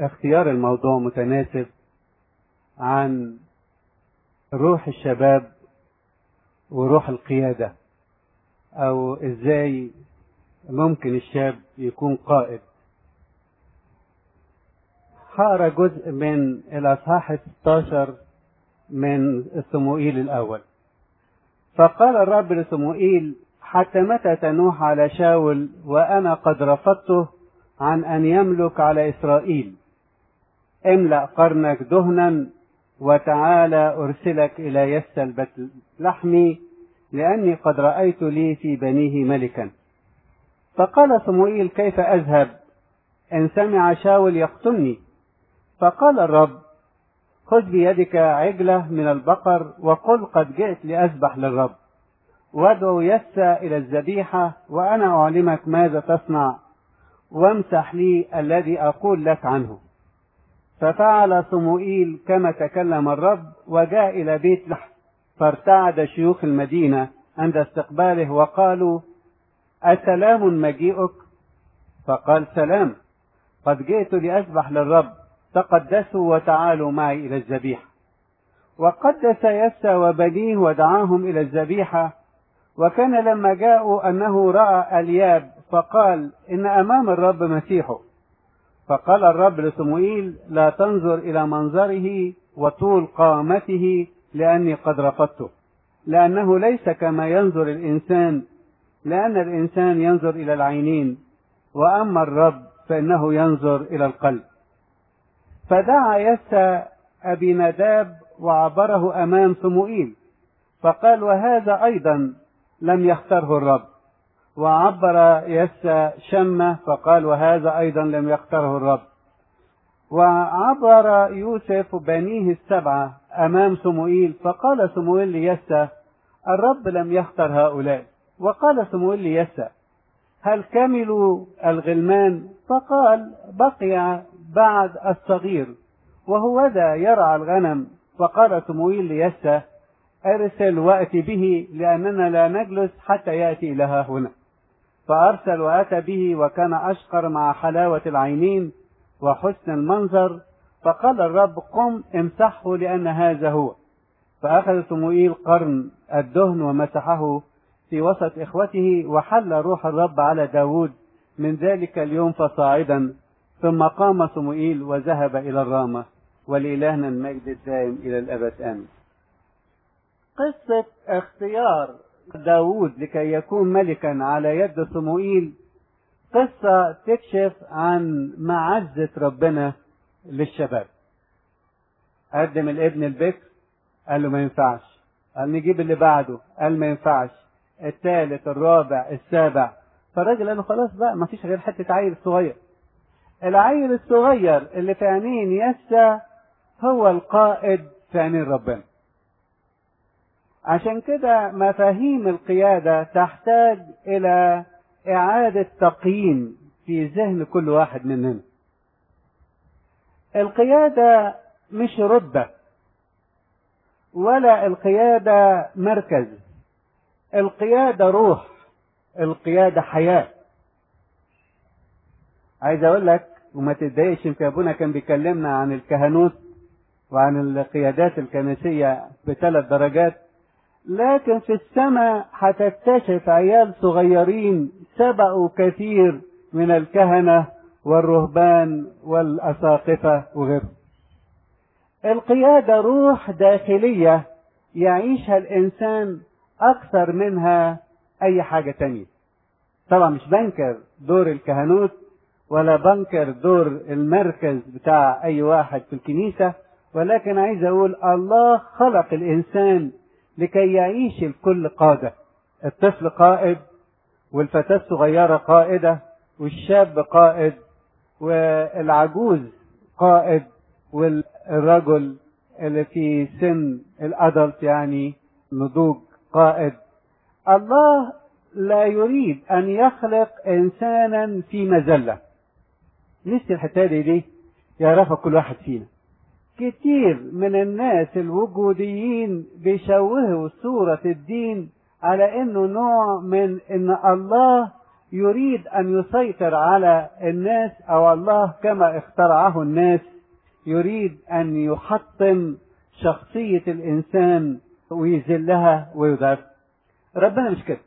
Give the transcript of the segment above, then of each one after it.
اختيار الموضوع متناسب عن روح الشباب وروح القيادة أو إزاي ممكن الشاب يكون قائد هقرا جزء من الأصحاح 16 من صموئيل الأول فقال الرب لصموئيل حتى متى تنوح على شاول وأنا قد رفضته عن أن يملك على إسرائيل املأ قرنك دهنا وتعالى أرسلك إلى يس لحمي لأني قد رأيت لي في بنيه ملكا فقال صموئيل كيف أذهب إن سمع شاول يقتلني فقال الرب خذ بيدك عجلة من البقر وقل قد جئت لأذبح للرب وادعو يسى إلى الذبيحة وأنا أعلمك ماذا تصنع وامسح لي الذي أقول لك عنه ففعل صموئيل كما تكلم الرب وجاء إلى بيت لحم فارتعد شيوخ المدينة عند استقباله وقالوا أسلام مجيئك فقال سلام قد جئت لأذبح للرب تقدسوا وتعالوا معي إلى الذبيحة وقدس يسى وبنيه ودعاهم إلى الذبيحة وكان لما جاءوا أنه رأى الياب فقال إن أمام الرب مسيحه فقال الرب لصموئيل لا تنظر إلى منظره وطول قامته لأني قد رفضته لأنه ليس كما ينظر الإنسان لأن الإنسان ينظر إلى العينين وأما الرب فإنه ينظر إلى القلب فدعا يسى أبي نداب وعبره أمام صموئيل فقال وهذا أيضا لم يختره الرب وعبر يسى شمة فقال وهذا أيضا لم يختره الرب وعبر يوسف بنيه السبعة أمام صموئيل فقال صموئيل ليسى الرب لم يختر هؤلاء وقال صموئيل ليسى هل كملوا الغلمان فقال بقي بعد الصغير وهو ذا يرعى الغنم فقال صموئيل ليسى ارسل واتي به لاننا لا نجلس حتى ياتي الى ها هنا فارسل واتى به وكان اشقر مع حلاوه العينين وحسن المنظر فقال الرب قم امسحه لان هذا هو فاخذ صموئيل قرن الدهن ومسحه في وسط اخوته وحل روح الرب على داود من ذلك اليوم فصاعدا ثم قام صموئيل وذهب إلى الرامة ولإلهنا المجد الدائم إلى الأبد آمين قصة اختيار داود لكي يكون ملكا على يد صموئيل قصة تكشف عن معزة ربنا للشباب قدم الابن البكر قال له ما ينفعش قال نجيب اللي بعده قال ما ينفعش الثالث الرابع السابع فالراجل قال له خلاص بقى ما فيش غير حتة عيل صغير العيل الصغير اللي في عينين يسى هو القائد في عينين ربنا عشان كده مفاهيم القيادة تحتاج إلى إعادة تقييم في ذهن كل واحد مننا القيادة مش رتبة ولا القيادة مركز القيادة روح القيادة حياة عايز اقول لك وما تتضايقش يمكن ابونا كان بيكلمنا عن الكهنوت وعن القيادات الكنسية بثلاث درجات لكن في السماء هتكتشف عيال صغيرين سبقوا كثير من الكهنة والرهبان والأساقفة وغيرهم القيادة روح داخلية يعيشها الإنسان أكثر منها أي حاجة تانية طبعا مش بنكر دور الكهنوت ولا بنكر دور المركز بتاع أي واحد في الكنيسة ولكن عايز أقول الله خلق الإنسان لكي يعيش الكل قادة الطفل قائد والفتاة الصغيرة قائدة والشاب قائد والعجوز قائد والرجل اللي في سن الأدلت يعني نضوج قائد الله لا يريد أن يخلق إنسانا في مذلة نفس الحتة دي يعرفها كل واحد فينا كتير من الناس الوجوديين بيشوهوا صورة الدين على انه نوع من ان الله يريد أن يسيطر على الناس أو الله كما اخترعه الناس يريد أن يحطم شخصية الإنسان ويذلها ويضعف ربنا مش كده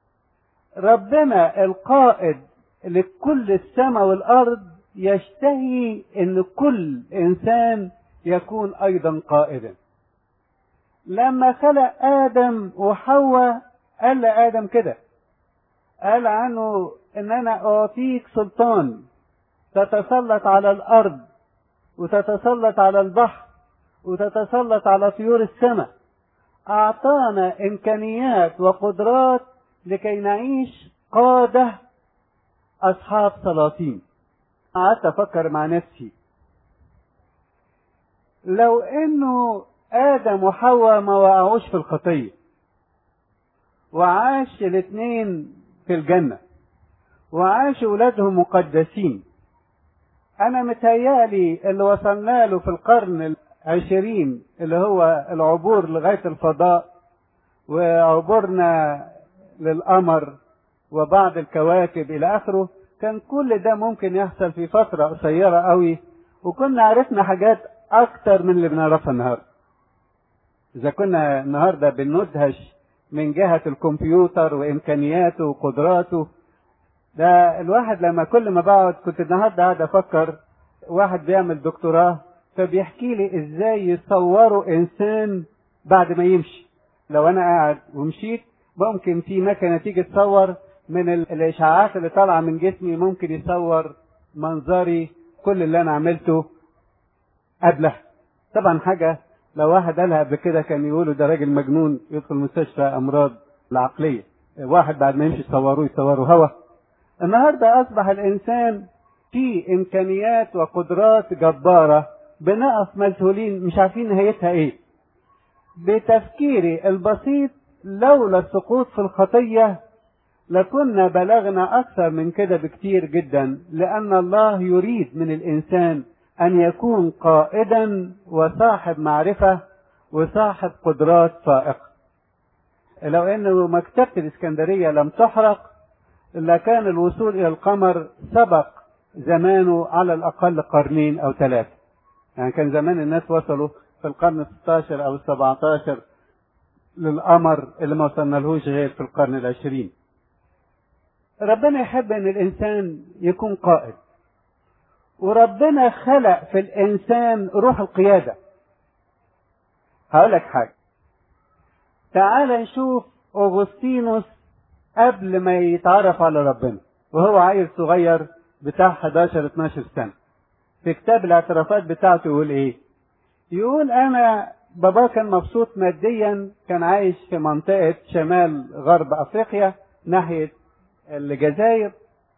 ربنا القائد لكل السماء والأرض يشتهي أن كل إنسان يكون أيضا قائدا لما خلق آدم وحواء قال لآدم كده قال عنه ان انا اعطيك سلطان تتسلط على الارض وتتسلط على البحر وتتسلط على طيور السماء اعطانا امكانيات وقدرات لكي نعيش قاده اصحاب سلاطين قعدت افكر مع نفسي لو انه ادم وحواء ما وقعوش في الخطيه وعاش الاثنين في الجنة وعاش ولادهم مقدسين أنا متهيألي اللي وصلنا له في القرن العشرين اللي هو العبور لغاية الفضاء وعبورنا للقمر وبعض الكواكب إلى آخره كان كل ده ممكن يحصل في فترة قصيرة قوي وكنا عرفنا حاجات أكتر من اللي بنعرفها النهاردة إذا كنا النهاردة بندهش من جهة الكمبيوتر وإمكانياته وقدراته ده الواحد لما كل ما بقعد كنت النهارده قاعد أفكر واحد بيعمل دكتوراه فبيحكي لي إزاي يصوروا إنسان بعد ما يمشي لو أنا قاعد ومشيت ممكن في مكنة تيجي تصور من الإشعاعات اللي طالعة من جسمي ممكن يصور منظري كل اللي أنا عملته قبلها طبعا حاجة لو واحد قالها قبل كده كان يقولوا ده راجل مجنون يدخل مستشفى امراض العقليه واحد بعد ما يمشي يصوروه يصوروا هوا النهارده اصبح الانسان في امكانيات وقدرات جباره بنقف مذهولين مش عارفين نهايتها ايه بتفكيري البسيط لولا السقوط في الخطيه لكنا بلغنا اكثر من كده بكتير جدا لان الله يريد من الانسان أن يكون قائدا وصاحب معرفة وصاحب قدرات فائقة لو أنه مكتبة الإسكندرية لم تحرق لكان الوصول إلى القمر سبق زمانه على الأقل قرنين أو ثلاثة يعني كان زمان الناس وصلوا في القرن 16 أو 17 للقمر اللي ما وصلنالهوش غير في القرن العشرين ربنا يحب أن الإنسان يكون قائد وربنا خلق في الانسان روح القياده هقول لك حاجه تعال نشوف اغسطينوس قبل ما يتعرف على ربنا وهو عيل صغير بتاع 11 12 سنه في كتاب الاعترافات بتاعته يقول ايه يقول انا بابا كان مبسوط ماديا كان عايش في منطقه شمال غرب افريقيا ناحيه الجزائر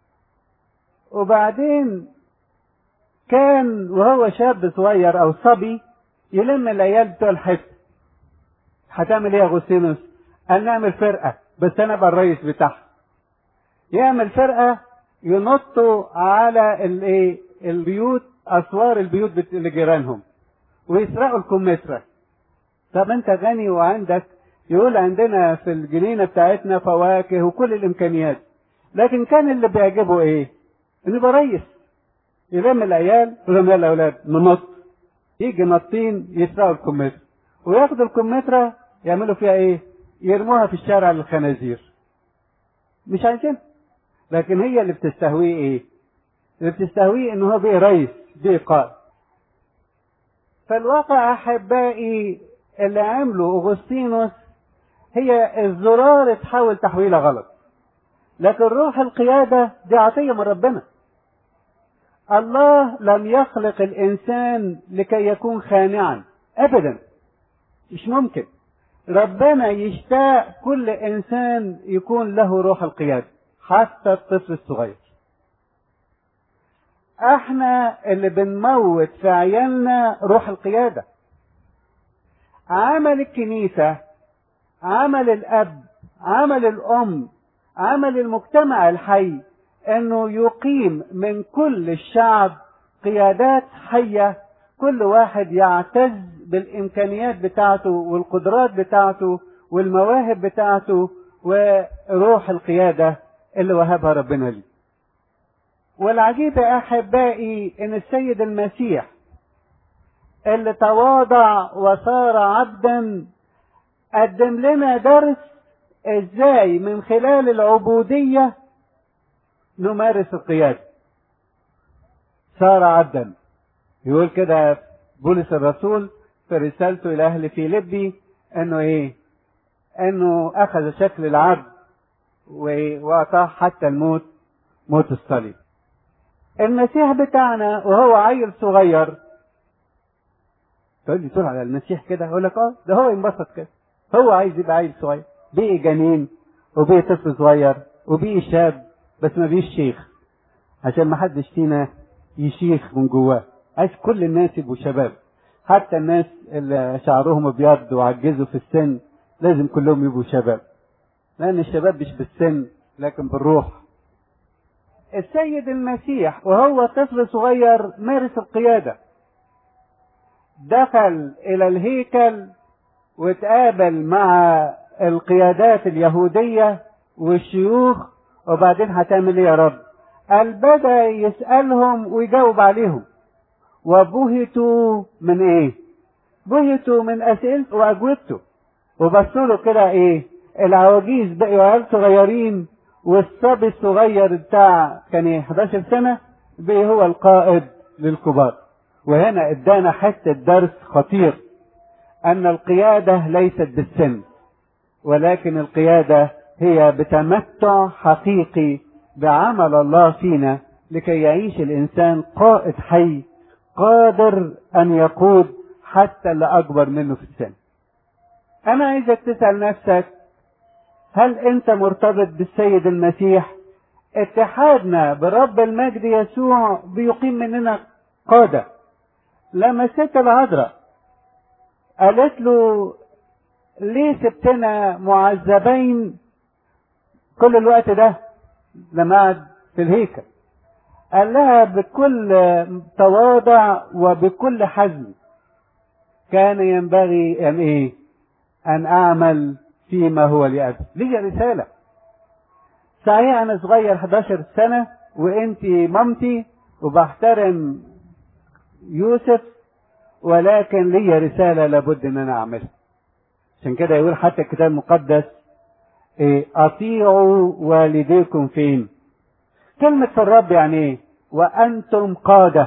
وبعدين كان وهو شاب صغير او صبي يلم العيال بتوع الحته هتعمل ايه يا اغسطينوس؟ قال نعمل فرقه بس انا ابقى الرئيس بتاعها يعمل فرقه ينطوا على الايه البيوت اسوار البيوت اللي جيرانهم ويسرقوا الكمثرى طب انت غني وعندك يقول عندنا في الجنينه بتاعتنا فواكه وكل الامكانيات لكن كان اللي بيعجبه ايه؟ انه يبقى رئيس يلم العيال يقول يلا يا اولاد ننط يجي نطين يسرقوا الكمثرى وياخدوا الكمثرى يعملوا فيها ايه؟ يرموها في الشارع للخنازير مش عايزين لكن هي اللي بتستهويه ايه؟ اللي بتستهويه ان هو بيه رئيس بيه قائد فالواقع احبائي اللي عمله اغسطينوس هي الزرار تحاول تحويلها غلط لكن روح القياده دي عطيه من ربنا الله لم يخلق الانسان لكي يكون خانعا ابدا مش ممكن ربنا يشتاق كل انسان يكون له روح القياده حتى الطفل الصغير احنا اللي بنموت في عيالنا روح القياده عمل الكنيسه عمل الاب عمل الام عمل المجتمع الحي انه يقيم من كل الشعب قيادات حيه كل واحد يعتز بالامكانيات بتاعته والقدرات بتاعته والمواهب بتاعته وروح القياده اللي وهبها ربنا لي والعجيب يا احبائي ان السيد المسيح اللي تواضع وصار عبدا قدم لنا درس ازاي من خلال العبودية نمارس القيادة صار عبدا يقول كده بولس الرسول في رسالته الى اهل فيليبي انه ايه انه اخذ شكل العبد واطاع حتى الموت موت الصليب المسيح بتاعنا وهو عيل صغير تقول لي تقول على المسيح كده اقول لك اه ده هو ينبسط كده هو عايز يبقى عيل صغير بقي جنين وبقي طفل صغير وبقي شاب بس ما بيش شيخ عشان ما حدش فينا يشيخ من جواه عايز كل الناس يبقوا شباب حتى الناس اللي شعرهم ابيض وعجزوا في السن لازم كلهم يبقوا شباب لان الشباب مش بالسن لكن بالروح السيد المسيح وهو طفل صغير مارس القياده دخل الى الهيكل وتقابل مع القيادات اليهودية والشيوخ وبعدين هتعمل ايه يا رب قال بدأ يسألهم ويجاوب عليهم وبهتوا من ايه بهتوا من اسئلته واجوبته وبصوا له كده ايه العواجيز بقوا عيال صغيرين والصبي الصغير بتاع كان ايه 11 سنة بقي هو القائد للكبار وهنا ادانا حتة درس خطير ان القيادة ليست بالسن ولكن القيادة هي بتمتع حقيقي بعمل الله فينا لكي يعيش الانسان قائد حي قادر ان يقود حتى اللي اكبر منه في السن انا عايزك تسأل نفسك هل انت مرتبط بالسيد المسيح اتحادنا برب المجد يسوع بيقيم مننا قادة لما الست العذراء قالت له ليه سبتنا معذبين كل الوقت ده لما قعد في الهيكل قال لها بكل تواضع وبكل حزم كان ينبغي ان ايه ان اعمل فيما هو لأبي لي رسالة صحيح انا صغير 11 سنة وانت مامتي وبحترم يوسف ولكن لي رسالة لابد ان انا اعملها عشان كده يقول حتى الكتاب المقدس إيه اطيعوا والديكم فين كلمة في الرب يعني ايه وانتم قادة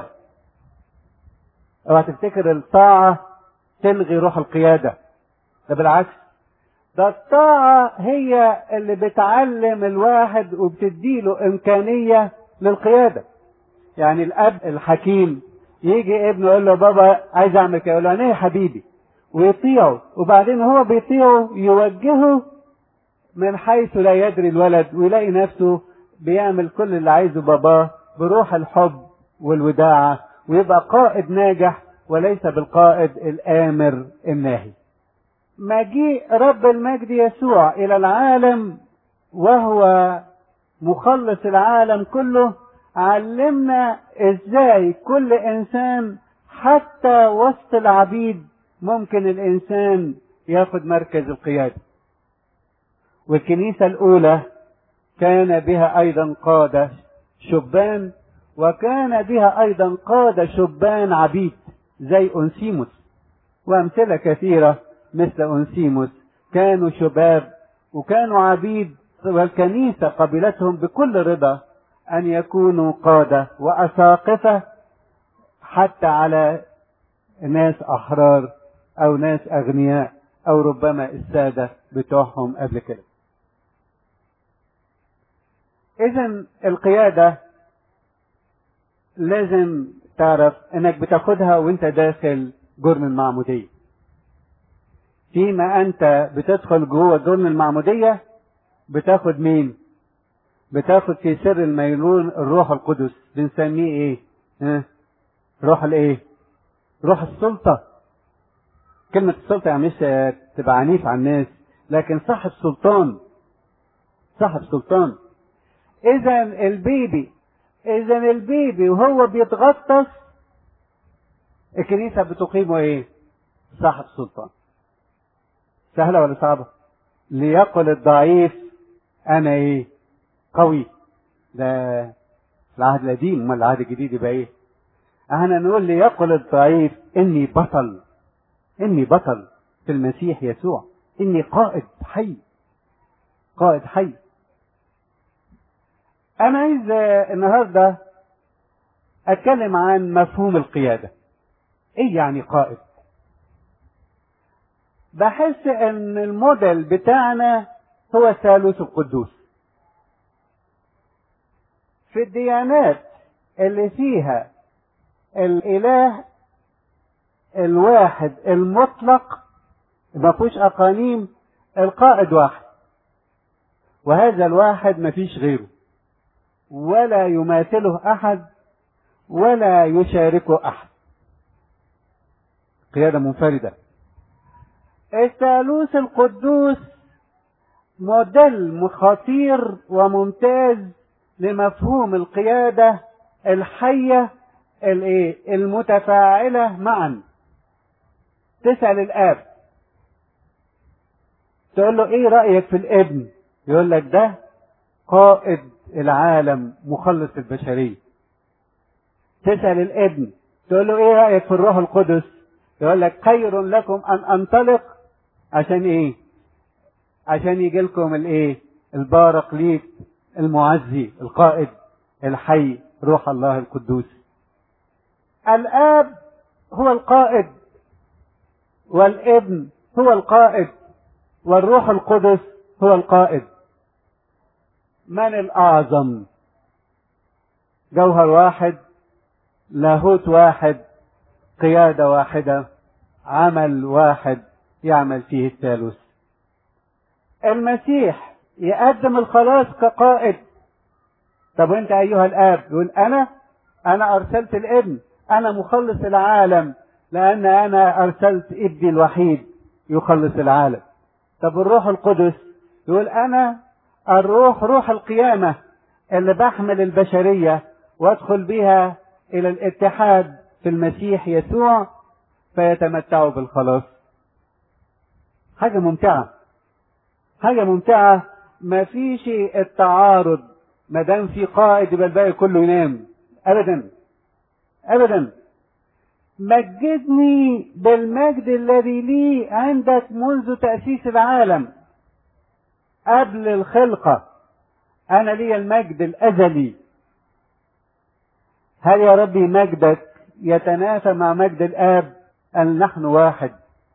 اوعى تفتكر الطاعة تلغي روح القيادة ده بالعكس ده الطاعة هي اللي بتعلم الواحد وبتديله إمكانية للقيادة يعني الأب الحكيم يجي ابنه يقول له بابا عايز أعمل كده يقول له أنا يا حبيبي ويطيعه وبعدين هو بيطيعه يوجهه من حيث لا يدري الولد ويلاقي نفسه بيعمل كل اللي عايزه باباه بروح الحب والوداعة ويبقى قائد ناجح وليس بالقائد الآمر الناهي مجيء رب المجد يسوع الى العالم وهو مخلص العالم كله علمنا ازاي كل انسان حتى وسط العبيد ممكن الانسان ياخد مركز القياده والكنيسه الاولى كان بها ايضا قاده شبان وكان بها ايضا قاده شبان عبيد زي انسيموس وامثله كثيره مثل أنسيموس كانوا شباب وكانوا عبيد والكنيسة قبلتهم بكل رضا أن يكونوا قادة وأساقفة حتى على ناس أحرار أو ناس أغنياء أو ربما السادة بتوعهم قبل كده إذا القيادة لازم تعرف إنك بتاخدها وأنت داخل جرم المعمودية فيما انت بتدخل جوه جرم المعمودية بتاخد مين بتاخد في سر الميلون الروح القدس بنسميه ايه ها روح الايه روح السلطة كلمة السلطة يعني مش تبقى عنيف على الناس لكن صاحب سلطان صاحب سلطان اذا البيبي اذا البيبي وهو بيتغطس الكنيسة بتقيمه ايه صاحب سلطان سهلة ولا صعبة؟ ليقل الضعيف أنا إيه؟ قوي ده في العهد القديم امال العهد الجديد يبقى ايه احنا نقول ليقل الضعيف اني بطل اني بطل في المسيح يسوع اني قائد حي قائد حي انا عايز النهارده اتكلم عن مفهوم القياده ايه يعني قائد بحس ان الموديل بتاعنا هو الثالوث القدوس في الديانات اللي فيها الاله الواحد المطلق ما فيهوش اقانيم القائد واحد وهذا الواحد ما فيش غيره ولا يماثله احد ولا يشاركه احد قياده منفرده الثالوث القدوس موديل خطير وممتاز لمفهوم القياده الحيه الايه المتفاعله معا تسال الاب تقول له ايه رايك في الابن يقول لك ده قائد العالم مخلص البشريه تسال الابن تقول له ايه رايك في الروح القدس يقول لك خير لكم ان انطلق عشان ايه عشان يجي لكم الايه البارقليط المعزي القائد الحي روح الله القدوس الاب هو القائد والابن هو القائد والروح القدس هو القائد من الاعظم جوهر واحد لاهوت واحد قياده واحده عمل واحد يعمل فيه الثالوث المسيح يقدم الخلاص كقائد طب وانت ايها الاب يقول انا انا ارسلت الابن انا مخلص العالم لان انا ارسلت ابني الوحيد يخلص العالم طب الروح القدس يقول انا الروح روح القيامه اللي بحمل البشريه وادخل بها الى الاتحاد في المسيح يسوع فيتمتعوا بالخلاص حاجه ممتعه حاجه ممتعه ما فيش التعارض ما دام في قائد يبقى الباقي كله ينام ابدا ابدا مجدني بالمجد الذي لي عندك منذ تاسيس العالم قبل الخلقه انا لي المجد الازلي هل يا ربي مجدك يتنافى مع مجد الاب ان نحن واحد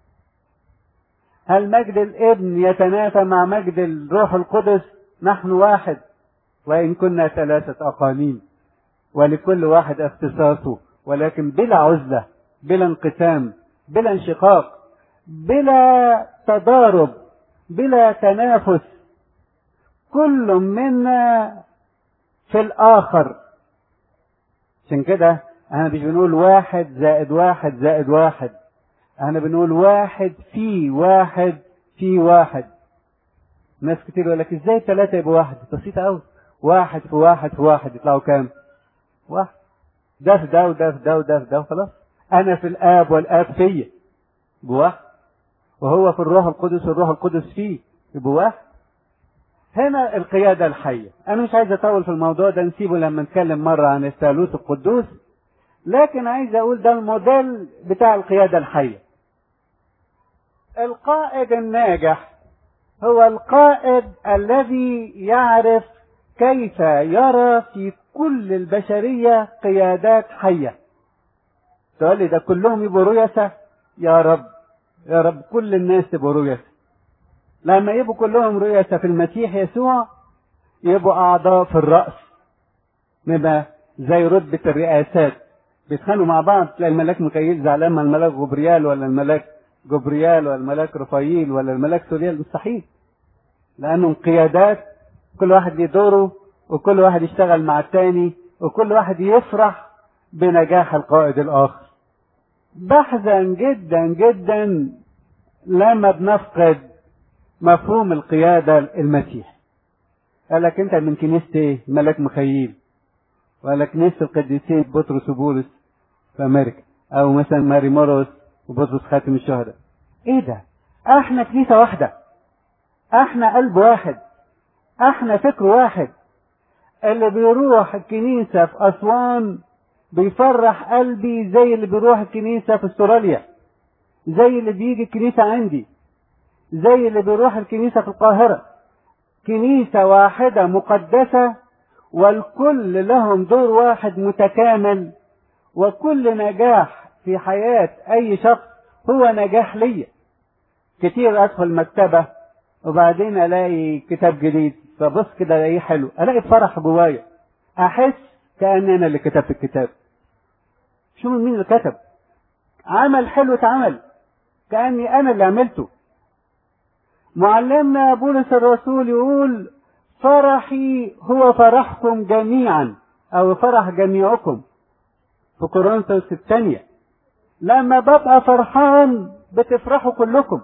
هل مجد الابن يتنافى مع مجد الروح القدس نحن واحد وان كنا ثلاثه اقانيم ولكل واحد اختصاصه ولكن بلا عزله بلا انقسام بلا انشقاق بلا تضارب بلا تنافس كل منا في الاخر عشان كده احنا مش بنقول واحد زائد واحد زائد واحد احنا بنقول واحد في واحد في واحد ناس كتير يقول لك ازاي ثلاثة يبقوا واحد بسيطة قوي واحد في واحد في واحد يطلعوا كام؟ واحد ده في ده وده في ده وده في ده وخلاص انا في الاب والاب فيا بواحد وهو في الروح القدس والروح القدس فيه يبقوا واحد هنا القيادة الحية أنا مش عايز أطول في الموضوع ده نسيبه لما نتكلم مرة عن الثالوث القدوس لكن عايز أقول ده الموديل بتاع القيادة الحية القائد الناجح هو القائد الذي يعرف كيف يرى في كل البشرية قيادات حية تقول لي ده كلهم يبقوا رؤساء يا رب يا رب كل الناس يبقوا رؤساء لما يبقوا كلهم رؤساء في المسيح يسوع يبقوا أعضاء في الرأس نبقى زي رتبة الرئاسات بيتخانقوا مع بعض تلاقي الملاك ميكائيل زعلان مع الملاك جبريال ولا الملاك جبريال ولا الملاك رفايل ولا الملاك سوريال مستحيل لأنهم قيادات كل واحد ليه دوره وكل واحد يشتغل مع التاني وكل واحد يفرح بنجاح القائد الآخر بحزن جدا جدا لما بنفقد مفهوم القيادة المسيح قال لك انت من كنيسة ايه ملاك مخيل ولا كنيسة القديسين بطرس وبولس في امريكا او مثلا ماري موروس وبطرس خاتم الشهداء ايه ده احنا كنيسة واحدة احنا قلب واحد احنا فكر واحد اللي بيروح الكنيسة في أسوان بيفرح قلبي زي اللي بيروح الكنيسة في استراليا زي اللي بيجي الكنيسة عندي زي اللي بيروح الكنيسة في القاهرة كنيسة واحدة مقدسة والكل لهم دور واحد متكامل وكل نجاح في حياة أي شخص هو نجاح ليا كتير أدخل مكتبة وبعدين ألاقي كتاب جديد فبص كده ألاقيه حلو ألاقي فرح جوايا أحس كأن أنا اللي كتبت الكتاب شو مين اللي كتب عمل حلو اتعمل كأني أنا اللي عملته معلمنا بولس الرسول يقول فرحي هو فرحكم جميعا او فرح جميعكم في كورنثوس الثانية لما ببقى فرحان بتفرحوا كلكم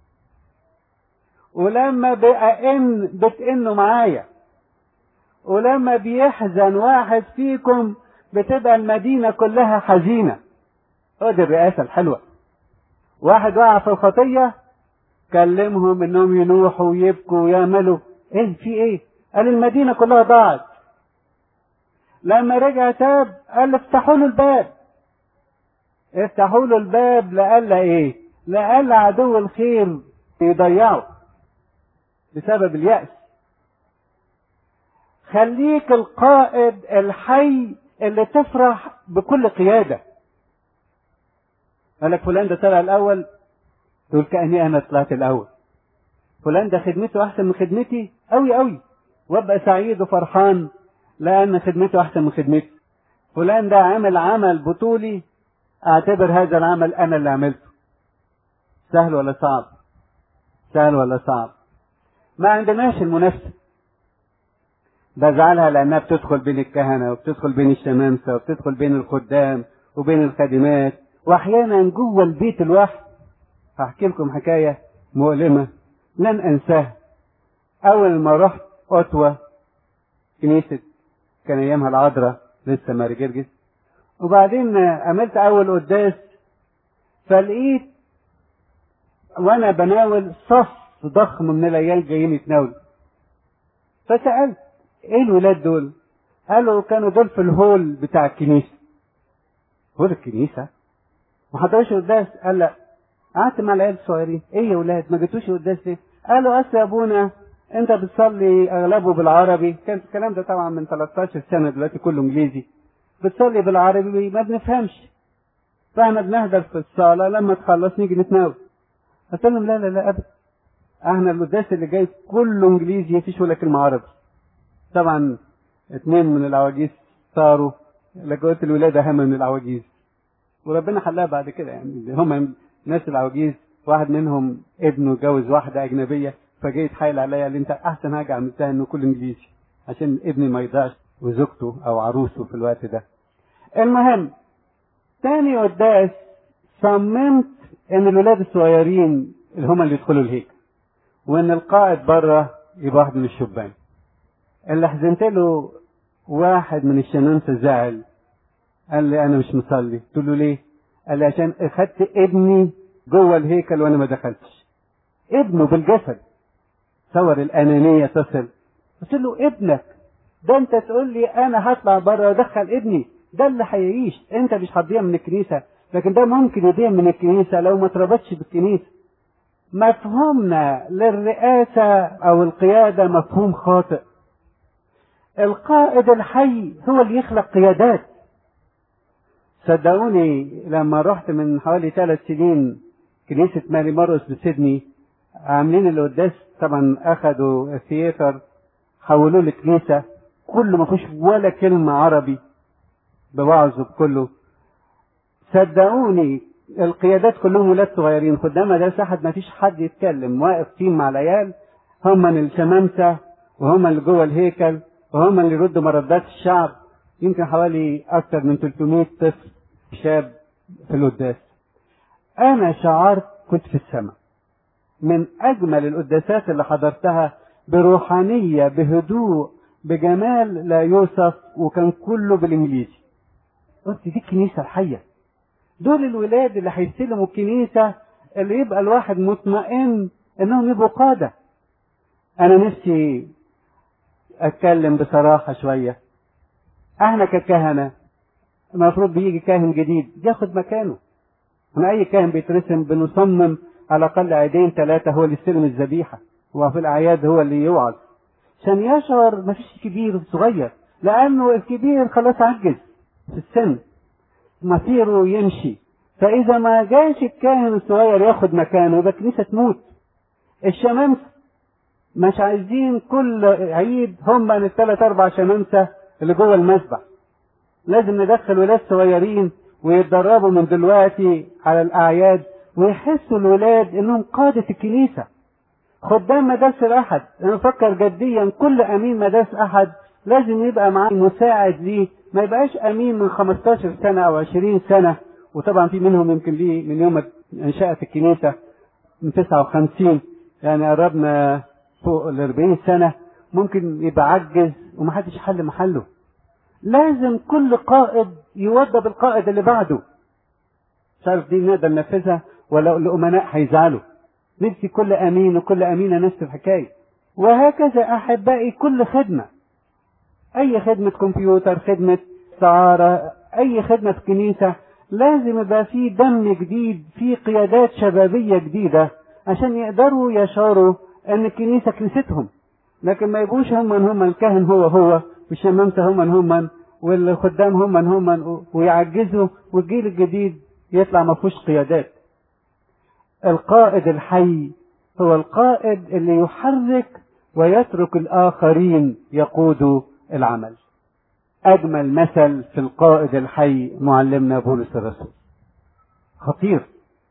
ولما بأن بتئنوا معايا ولما بيحزن واحد فيكم بتبقى المدينة كلها حزينة ادي الرئاسة الحلوة واحد وقع في الخطية كلمهم انهم ينوحوا ويبكوا ويعملوا ايه في ايه قال المدينة كلها ضاعت لما رجع تاب قال افتحوا له الباب افتحوا له الباب لألا ايه لألا عدو الخير يضيعه بسبب اليأس خليك القائد الحي اللي تفرح بكل قيادة قال لك فلان ده طلع الأول تقول كأني أنا طلعت الأول فلان ده خدمته أحسن من خدمتي أوي أوي وابقى سعيد وفرحان لأن خدمته أحسن من خدمتي فلان ده عمل عمل بطولي أعتبر هذا العمل أنا اللي عملته سهل ولا صعب سهل ولا صعب ما عندناش المنافسة بزعلها لأنها بتدخل بين الكهنة وبتدخل بين الشمامسة وبتدخل بين الخدام وبين الخادمات وأحيانا جوه البيت الواحد هحكي لكم حكاية مؤلمة لن أنساها أول ما رحت أوتوا كنيسة كان أيامها العذراء لسه ماري جرجس وبعدين عملت أول قداس فلقيت وأنا بناول صف ضخم من العيال جايين يتناولوا فسألت إيه الولاد دول؟ قالوا كانوا دول في الهول بتاع الكنيسة هول الكنيسة ما حضروش القداس قال لا قعدت مع العيال الصغيرين ايه يا ولاد ما جيتوش القداس ليه؟ قالوا اصل يا ابونا انت بتصلي اغلبه بالعربي كان الكلام ده طبعا من 13 سنه دلوقتي كله انجليزي بتصلي بالعربي ما بنفهمش فاحنا بنهدر في الصلاه لما تخلص نيجي نتناول قلت لهم لا لا لا ابدا احنا القداس اللي جاي كله انجليزي مفيش ولا كلمه عربي طبعا اتنين من العواجيز صاروا لقيت الولاده اهم من العواجيز وربنا حلها بعد كده يعني هم ناس العواجيز واحد منهم ابنه اتجوز واحده اجنبيه فجاي يتحايل عليا قال لي انت احسن حاجه عملتها انه كل انجليزي عشان ابني ما يضيعش وزوجته او عروسه في الوقت ده المهم تاني قداس صممت ان الولاد الصغيرين اللي هم اللي يدخلوا الهيكل وان القائد بره يبقى واحد من الشبان اللي حزنت له واحد من الشمامسة زعل قال لي انا مش مصلي قلت له ليه قال لي عشان اخدت ابني جوه الهيكل وانا ما دخلتش ابنه بالجسد تصور الانانيه تصل قلت له ابنك ده انت تقول لي انا هطلع بره وادخل ابني ده اللي هيعيش انت مش هتضيع من الكنيسه لكن ده ممكن يضيع من الكنيسه لو ما اتربطش بالكنيسه مفهومنا للرئاسه او القياده مفهوم خاطئ القائد الحي هو اللي يخلق قيادات صدقوني لما رحت من حوالي ثلاث سنين كنيسة ماري مارس بسيدني عاملين القداس طبعا اخدوا الثياتر حولوه لكنيسة كله ما فيهوش ولا كلمة عربي بوعظه بكله صدقوني القيادات كلهم ولاد صغيرين قدام مدرسة أحد ما فيش حد يتكلم واقف تيم مع العيال هم من الشمامسة وهم اللي جوه الهيكل وهم اللي يردوا مردات الشعب يمكن حوالي أكثر من 300 طفل شاب في القداس أنا شعرت كنت في السماء من أجمل القداسات اللي حضرتها بروحانية بهدوء بجمال لا يوصف وكان كله بالإنجليزي قلت دي الكنيسة الحية دول الولاد اللي هيستلموا الكنيسة اللي يبقى الواحد مطمئن انهم يبقوا قادة انا نفسي اتكلم بصراحة شوية احنا ككهنة المفروض بيجي كاهن جديد ياخد مكانه احنا اي كاهن بيترسم بنصمم على الاقل عيدين ثلاثة هو اللي يستلم الذبيحة وفي الاعياد هو اللي يوعظ عشان يشعر مفيش كبير وصغير لانه الكبير خلاص عجز في السن مصيره يمشي فاذا ما جاش الكاهن الصغير ياخد مكانه يبقى الكنيسه تموت الشمامسه مش عايزين كل عيد هم الثلاث اربع شمامسه اللي جوه المسبح لازم ندخل ولاد صغيرين ويتدربوا من دلوقتي على الاعياد ويحسوا الولاد انهم قاده الكنيسه خدام مدارس الاحد انا بفكر جديا كل امين مدارس احد لازم يبقى معاه مساعد ليه ما يبقاش امين من 15 سنه او 20 سنه وطبعا في منهم يمكن ليه من يوم انشات الكنيسه من 59 يعني قربنا فوق ال 40 سنه ممكن يبقى عجز ومحدش حل محله لازم كل قائد يوضب القائد اللي بعده مش عارف دي نقدر ننفذها ولا الامناء هيزعلوا نفسي كل امين وكل امينه نفس الحكايه وهكذا احبائي كل خدمه اي خدمه كمبيوتر خدمه سعاره اي خدمه في كنيسه لازم يبقى في دم جديد في قيادات شبابيه جديده عشان يقدروا يشعروا ان الكنيسه كنيستهم لكن ما يبقوش هم هم الكاهن هو هو والشمامسه هم هم والخدام هم هم ويعجزوا والجيل الجديد يطلع ما فيهوش قيادات القائد الحي هو القائد اللي يحرك ويترك الآخرين يقودوا العمل أجمل مثل في القائد الحي معلمنا بولس الرسول خطير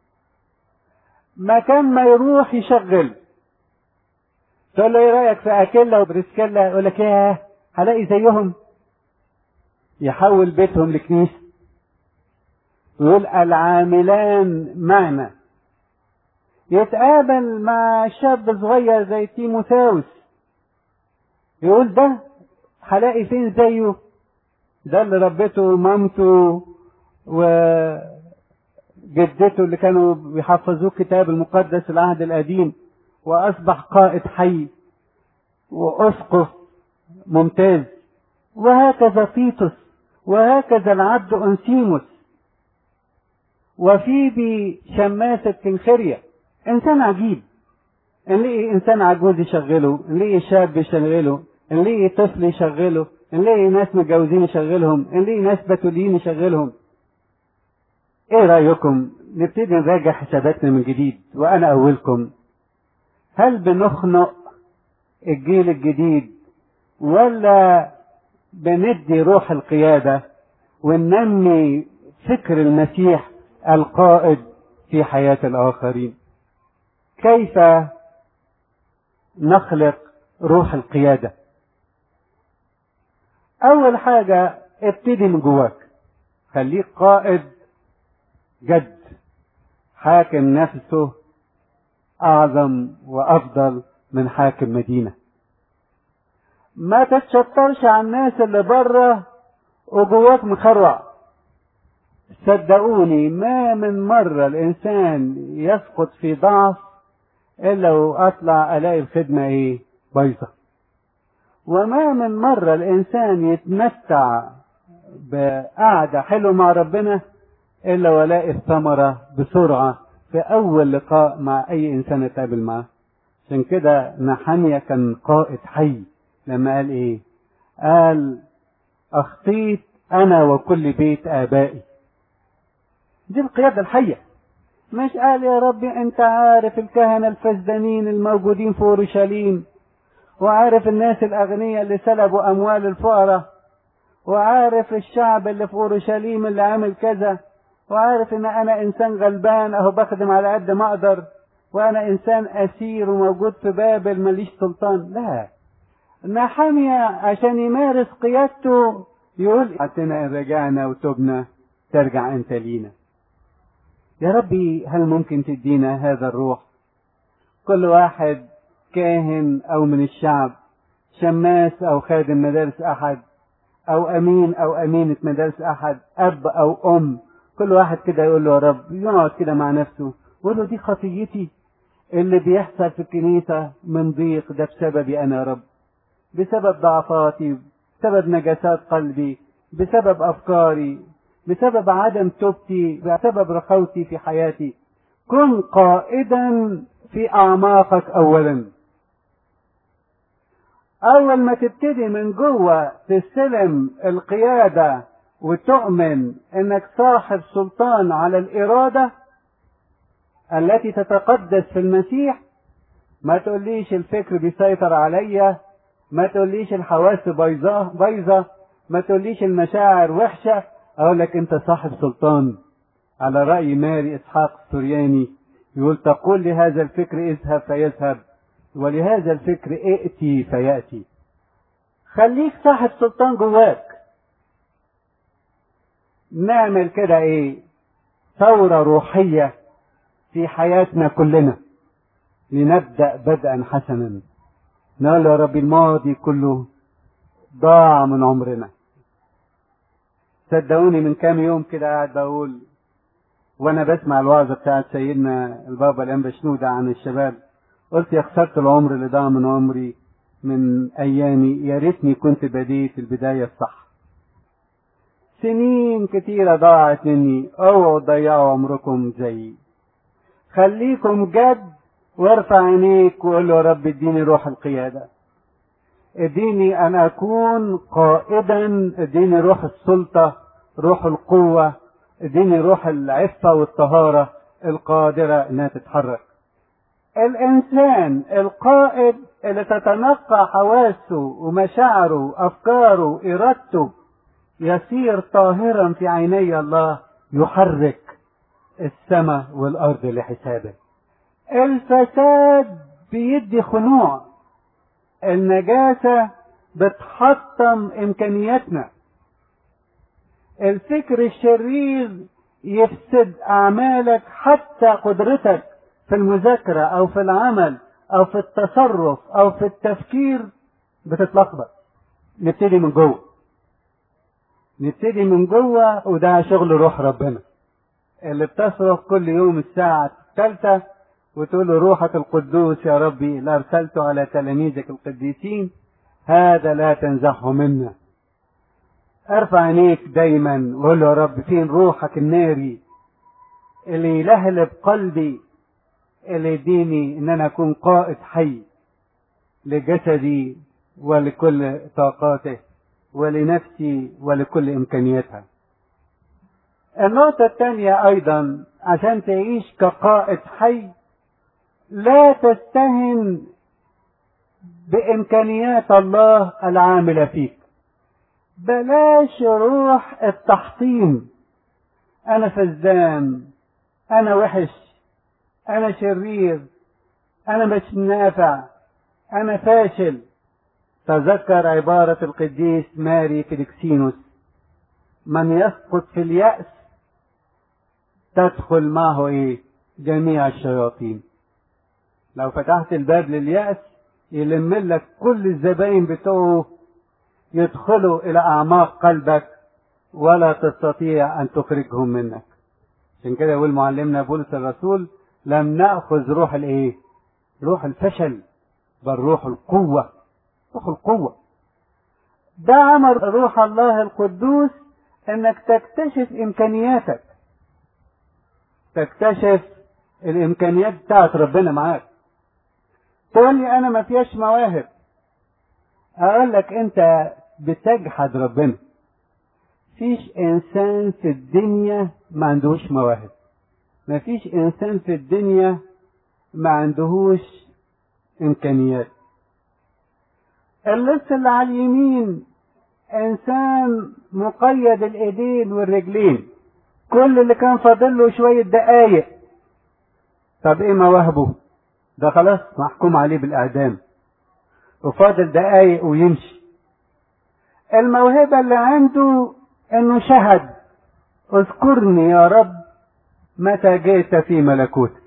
مكان ما يروح يشغل تقول له ايه رايك في اكيلا وبريسكيلا يقول لك ياه هلاقي زيهم يحول بيتهم لكنيسه يقول العاملان معنا يتقابل مع شاب صغير زي تيموثاوس يقول ده هلاقي فين زيه ده اللي ربته مامته وجدته اللي كانوا بيحفظوه الكتاب المقدس العهد القديم واصبح قائد حي واسقف ممتاز وهكذا تيتوس وهكذا العبد انسيموس وفيبي شماسة كنخرية انسان عجيب نلاقي انسان عجوز يشغله نلاقي شاب يشغله نلاقي طفل يشغله نلاقي ناس متجوزين يشغلهم نلاقي ناس بتولين يشغلهم ايه رايكم نبتدي نراجع حساباتنا من جديد وانا اولكم هل بنخنق الجيل الجديد ولا بندي روح القياده وننمي فكر المسيح القائد في حياه الاخرين كيف نخلق روح القيادة أول حاجة ابتدي من جواك خليك قائد جد حاكم نفسه أعظم وأفضل من حاكم مدينة ما تتشطرش على الناس اللي بره وجواك مخرع صدقوني ما من مرة الإنسان يسقط في ضعف الا واطلع الاقي الخدمه ايه بايظه وما من مره الانسان يتمتع بقعده حلوه مع ربنا الا والاقي الثمره بسرعه في اول لقاء مع اي انسان اتقابل معاه عشان كده نحمية كان قائد حي لما قال ايه قال اخطيت انا وكل بيت ابائي دي القياده الحيه مش قال يا ربي انت عارف الكهنة الفزدانين الموجودين في اورشليم وعارف الناس الاغنياء اللي سلبوا اموال الفقراء وعارف الشعب اللي في اورشليم اللي عامل كذا وعارف ان انا انسان غلبان اهو بخدم على قد ما اقدر وانا انسان اسير وموجود في بابل ماليش سلطان لا نحامية عشان يمارس قيادته يقول حتنا ان رجعنا وتبنا ترجع انت لينا يا ربي هل ممكن تدينا هذا الروح كل واحد كاهن او من الشعب شماس او خادم مدارس احد او امين او امينة مدارس احد اب او ام كل واحد كده يقول له يا رب يقعد كده مع نفسه يقول له دي خطيتي اللي بيحصل في الكنيسة من ضيق ده بسببي انا يا رب بسبب ضعفاتي بسبب نجاسات قلبي بسبب افكاري بسبب عدم توبتي بسبب رخوتي في حياتي كن قائدا في اعماقك اولا اول ما تبتدي من جوه تستلم القياده وتؤمن انك صاحب سلطان على الاراده التي تتقدس في المسيح ما تقوليش الفكر بيسيطر عليا ما تقوليش الحواس بايظه بايظه ما تقوليش المشاعر وحشه اقول لك انت صاحب سلطان على راي ماري اسحاق السورياني يقول تقول لهذا الفكر اذهب فيذهب ولهذا الفكر ائتي فياتي خليك صاحب سلطان جواك نعمل كده ايه ثوره روحيه في حياتنا كلنا لنبدا بدءا حسنا نقول يا رب الماضي كله ضاع من عمرنا صدقوني من كام يوم كده قاعد بقول وانا بسمع الوعظه بتاعت سيدنا البابا الانبا شنودة عن الشباب قلت يا خسرت العمر اللي ضاع من عمري من ايامي يا ريتني كنت بديت البدايه الصح سنين كتيره ضاعت مني اوعوا تضيعوا عمركم زيي خليكم جد وارفع عينيك وقول له يا رب اديني روح القياده اديني ان اكون قائدا اديني روح السلطه روح القوه اديني روح العفه والطهاره القادره انها تتحرك الانسان القائد اللي تتنقى حواسه ومشاعره وافكاره ارادته يصير طاهرا في عيني الله يحرك السماء والارض لحسابه الفساد بيدي خنوع النجاسة بتحطم إمكانياتنا الفكر الشرير يفسد أعمالك حتى قدرتك في المذاكرة أو في العمل أو في التصرف أو في التفكير بتتلخبط نبتدي من جوه نبتدي من جوه وده شغل روح ربنا اللي بتصرف كل يوم الساعة الثالثة وتقول له روحك القدوس يا ربي لا ارسلت على تلاميذك القديسين هذا لا تنزحه منا ارفع عينيك دايما وقول له يا رب فين روحك الناري اللي يلهلب قلبي اللي يديني ان انا اكون قائد حي لجسدي ولكل طاقاته ولنفسي ولكل امكانياتها النقطة الثانية أيضا عشان تعيش كقائد حي لا تستهن بإمكانيات الله العاملة فيك بلاش روح التحطيم أنا فزدان أنا وحش أنا شرير أنا مش نافع أنا فاشل تذكر عبارة القديس ماري فيليكسينوس من يسقط في اليأس تدخل معه ايه جميع الشياطين لو فتحت الباب لليأس يلم لك كل الزباين بتوعه يدخلوا إلى أعماق قلبك ولا تستطيع أن تخرجهم منك عشان كده يقول معلمنا بولس الرسول لم نأخذ روح الإيه؟ روح الفشل بل روح القوة روح القوة ده عمل روح الله القدوس انك تكتشف امكانياتك تكتشف الامكانيات بتاعت ربنا معاك تقول لي انا ما فيهاش مواهب اقول لك انت بتجحد ربنا فيش انسان في الدنيا ما عندهوش مواهب ما فيش انسان في الدنيا ما عندهوش امكانيات اللص اللي على اليمين انسان مقيد الايدين والرجلين كل اللي كان فاضل له شويه دقايق طب ايه مواهبه ده خلاص محكوم عليه بالاعدام وفاضل دقايق ويمشي الموهبه اللي عنده انه شهد اذكرني يا رب متى جئت في ملكوتك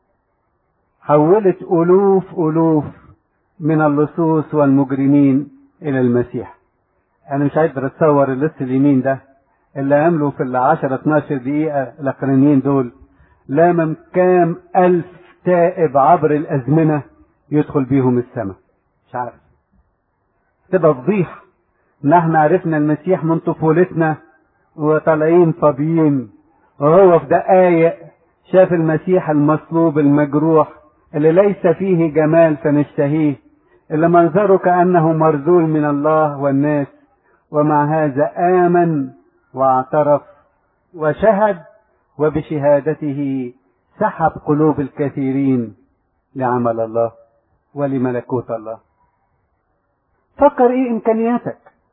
حولت الوف الوف من اللصوص والمجرمين الى المسيح انا مش قادر اتصور اللص اليمين ده اللي عملوا في العشرة 12 دقيقة الاخرانيين دول لامم كام الف تائب عبر الازمنة يدخل بيهم السماء مش عارف تبقى فضيحة ان احنا عرفنا المسيح من طفولتنا وطالعين فاضيين وهو في دقايق شاف المسيح المصلوب المجروح اللي ليس فيه جمال فنشتهيه اللي منظره كأنه مرذول من الله والناس ومع هذا آمن واعترف وشهد وبشهادته سحب قلوب الكثيرين لعمل الله ولملكوت الله فكر ايه امكانياتك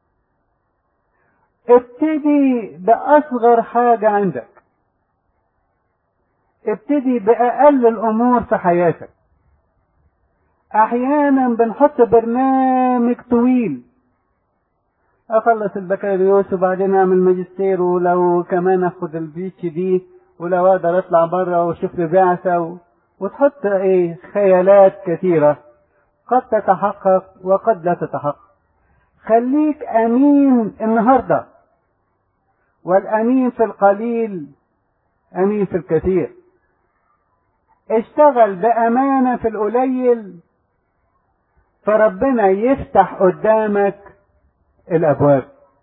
ابتدي باصغر حاجة عندك ابتدي باقل الامور في حياتك احيانا بنحط برنامج طويل اخلص البكالوريوس وبعدين اعمل ماجستير ولو كمان اخد البي اتش دي ولو اقدر اطلع بره واشوف لي بعثه و... وتحط ايه خيالات كثيره قد تتحقق وقد لا تتحقق خليك امين النهارده والامين في القليل امين في الكثير اشتغل بامانه في القليل فربنا يفتح قدامك الابواب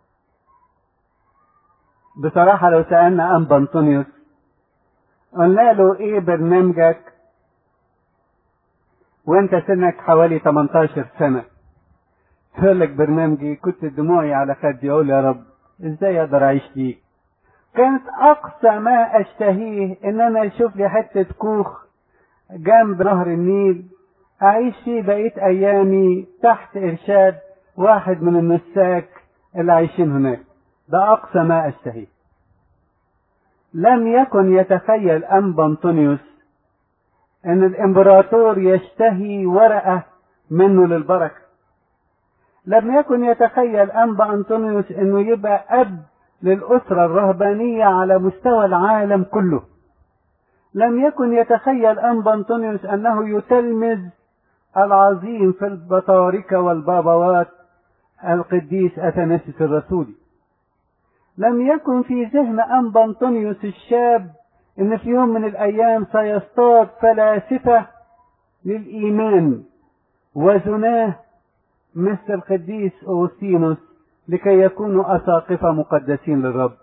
بصراحه لو سالنا انبا انطونيوس قلنا له ايه برنامجك وانت سنك حوالي 18 سنه يقول لك برنامجي كنت دموعي على خدي اقول يا رب ازاي اقدر اعيش فيك كانت اقصى ما اشتهيه ان انا اشوف لي حته كوخ جنب نهر النيل اعيش فيه بقيه ايامي تحت ارشاد واحد من النساك اللي عايشين هناك ده اقصى ما اشتهيه لم يكن يتخيل انبا انطونيوس ان الامبراطور يشتهي ورقه منه للبركه لم يكن يتخيل انبا انطونيوس انه يبقى اب للاسره الرهبانيه على مستوى العالم كله لم يكن يتخيل انبا انطونيوس انه يتلمذ العظيم في البطاركه والبابوات القديس اثناسيس الرسولي لم يكن في ذهن انبا انطونيوس الشاب ان في يوم من الايام سيصطاد فلاسفه للايمان وزناه مثل القديس أوسينوس لكي يكونوا أساقفة مقدسين للرب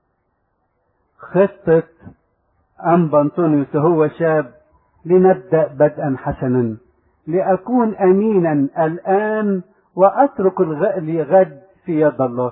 خطة أنبا أنطونيوس هو شاب لنبدأ بدءا حسنا لأكون أمينا الآن وأترك الغد في يد الله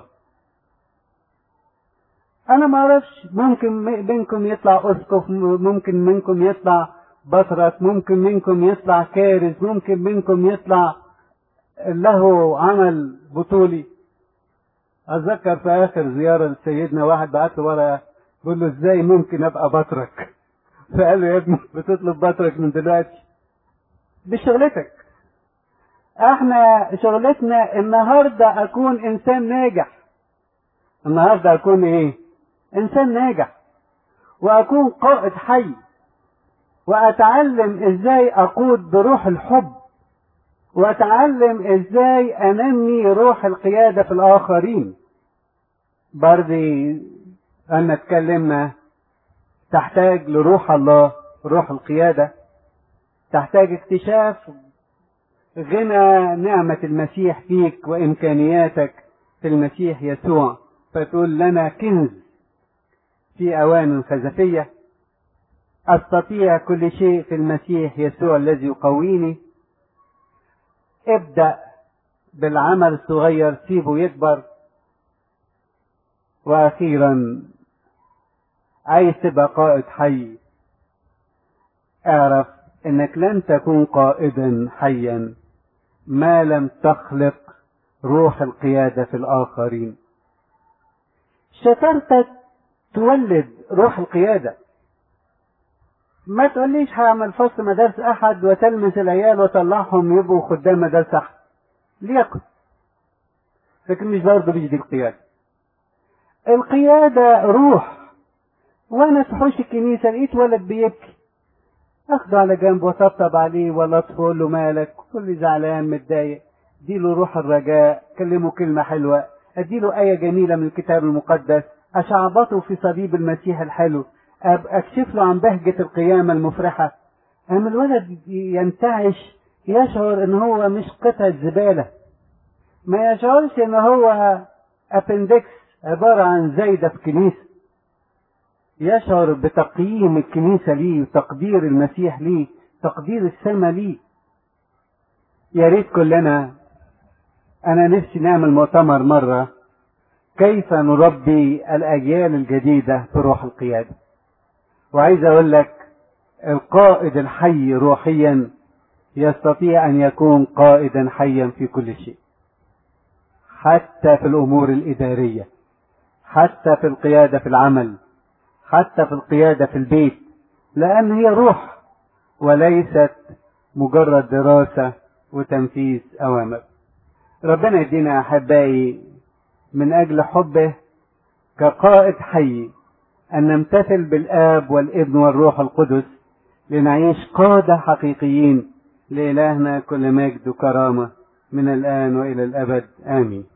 أنا ما أعرفش ممكن منكم يطلع أسقف ممكن منكم يطلع بطرك ممكن منكم يطلع كارز ممكن منكم يطلع له عمل بطولي اتذكر في اخر زياره لسيدنا واحد بعت له ورقه بيقول له ازاي ممكن ابقى بطرك فقال له يا ابني بتطلب بطرك من دلوقتي دي شغلتك احنا شغلتنا النهارده اكون انسان ناجح النهارده اكون ايه انسان ناجح واكون قائد حي واتعلم ازاي اقود بروح الحب واتعلم ازاي انمي روح القيادة في الاخرين برضي ان اتكلمنا تحتاج لروح الله روح القيادة تحتاج اكتشاف غنى نعمة المسيح فيك وامكانياتك في المسيح يسوع فتقول لنا كنز في اوان خزفية استطيع كل شيء في المسيح يسوع الذي يقويني ابدأ بالعمل الصغير سيبه يكبر وأخيرا عايز تبقى قائد حي اعرف انك لن تكون قائدا حيا ما لم تخلق روح القيادة في الآخرين شطارتك تولد روح القيادة ما تقوليش هعمل فصل مدارس احد وتلمس العيال واطلعهم يبقوا خدام مدارس احد ليكن لكن مش برضه بيجي القيادة القيادة روح وانا في حوش الكنيسة لقيت ولد بيبكي اخده على جنب وطبطب عليه ولا اقول له مالك كل زعلان متضايق اديله روح الرجاء كلمه كلمة حلوة اديله آية جميلة من الكتاب المقدس اشعبطه في صليب المسيح الحلو اكشف له عن بهجة القيامة المفرحة اما الولد ينتعش يشعر ان هو مش قطعة زبالة ما يشعرش ان هو ابندكس عبارة عن زايدة في كنيسة يشعر بتقييم الكنيسة ليه وتقدير المسيح ليه تقدير السماء ليه يا ريت كلنا انا نفسي نعمل مؤتمر مرة كيف نربي الاجيال الجديدة في روح القيادة وعايز اقول لك القائد الحي روحيا يستطيع ان يكون قائدا حيا في كل شيء حتى في الامور الاداريه حتى في القياده في العمل حتى في القياده في البيت لان هي روح وليست مجرد دراسه وتنفيذ اوامر ربنا يدينا احبائي من اجل حبه كقائد حي ان نمتثل بالاب والابن والروح القدس لنعيش قاده حقيقيين لإلهنا كل مجد وكرامة من الآن وإلى الأبد آمين